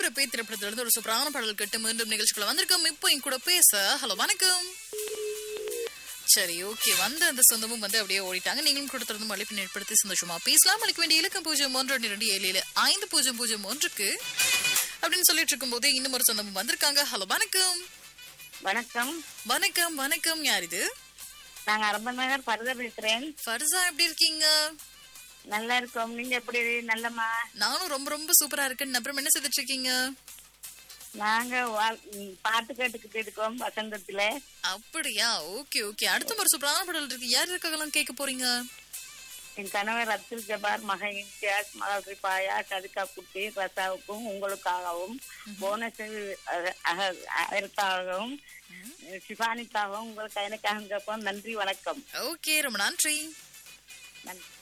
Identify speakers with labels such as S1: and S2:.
S1: பரபரப்பை திரைப்படத்துல இருந்து ஒரு சூப்பரான பாடல் கேட்டு மீண்டும் நிகழ்ச்சிக்குள்ள வந்திருக்கோம் இப்போ என் கூட பேச ஹலோ வணக்கம் சரி ஓகே வந்த அந்த சொந்தமும் வந்து அப்படியே ஓடிட்டாங்க நீங்களும் கொடுத்திருந்தும் அழைப்பின் ஏற்படுத்தி சந்தோஷமா பேசலாம் அளிக்க வேண்டிய இலக்கம் பூஜ்ஜியம் ஒன்று ரெண்டு ரெண்டு ஏழு ஏழு ஐந்து பூஜ்ஜியம் பூஜ்ஜியம் ஒன்றுக்கு அப்படின்னு சொல்லிட்டு இருக்கும் போதே இன்னும் ஒரு சொந்தமும் வந்திருக்காங்க ஹலோ வணக்கம்
S2: வணக்கம்
S1: வணக்கம் வணக்கம் யார் இது
S2: நாங்க அரபன் நகர் பரத பேசுறேன்
S1: ஃபர்சா எப்படி இருக்கீங்க
S2: நல்லா இருக்கோம் நீங்க எப்படி நல்லம்மா
S1: நானும் ரொம்ப ரொம்ப சூப்பரா இருக்கேன் அப்புறம் என்ன செய்துட்டு இருக்கீங்க
S2: நாங்க வா- ம், பாட்டு கேட்டுக்கிட்டு இருக்கோம் வசந்தத்துல
S1: அப்படியா ஓகே ஓகே அடுத்த ஒரு சூப்பரான பாடல் இருக்கு யார் இருக்காங்கலாம் கேட்க போறீங்க
S2: என் கணவர் அப்துல் ஜபார் மகன் இம்தியாஸ் மகள் பாயா கதுக்கா குட்டி ரசாவுக்கும் உங்களுக்காகவும் போனஸ் அதற்காகவும் சிவானிக்காகவும் உங்களுக்கு எனக்காக கேட்போம் நன்றி வணக்கம்
S1: ஓகே ரொம்ப நன்றி
S2: நன்றி